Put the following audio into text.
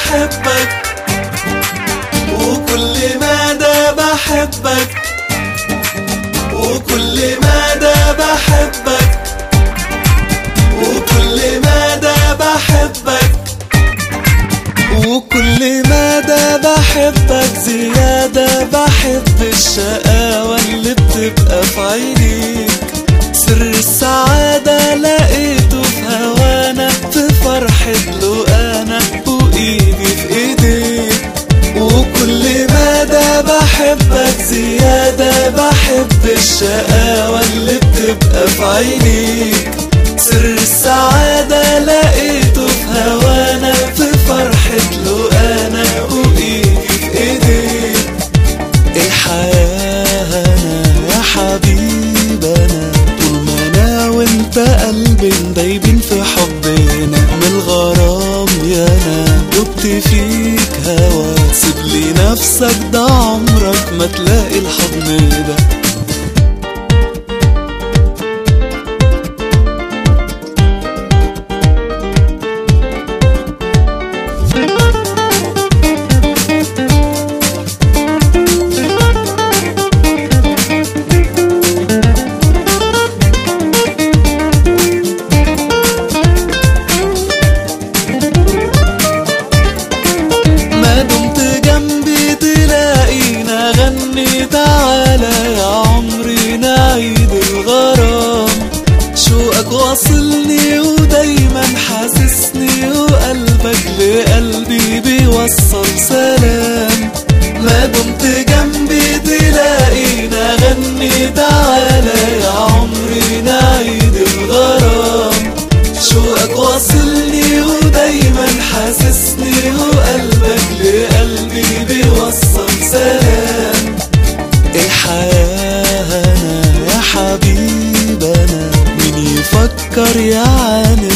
بحبك وكل مدى بحبك وكل مدى بحبك وكل مدى بحبك وكل مدى بحبك زيادة بحب الشقاوة اللي بتبقى في عينيك سر السعادة لقيته في هوانا في فرحة لقانا وإيدي في إيديك وكل مدى بحبك زيادة بحب الشقاوة اللي بتبقى في عينيك سر السعادة لقيته في هوانا في فرحة لقانا وإيدي في إيديك الحياة أنا يا حبيبنا طول ما أنا وأنت قلبي دايبين في حبنا من الغرام يا أنا دبت فيك هوا سيب لي نفسك ده عمرك ما تلاقي الحضن ده ما دمت جنبي تلاقينا غني تعالى يا عمري نعيد الغرام شوقك واصلني ودايما حاسسني وقلبك لقلبي بيوصل سلام ما دمت جنبي تلاقينا غني تعالى يا عمري نعيد الغرام شوقك واصلني ودايما حاسسني وقلبك لقلبي بيوصل سلام الحياة أنا يا حبيبنا مين يفكر يعاند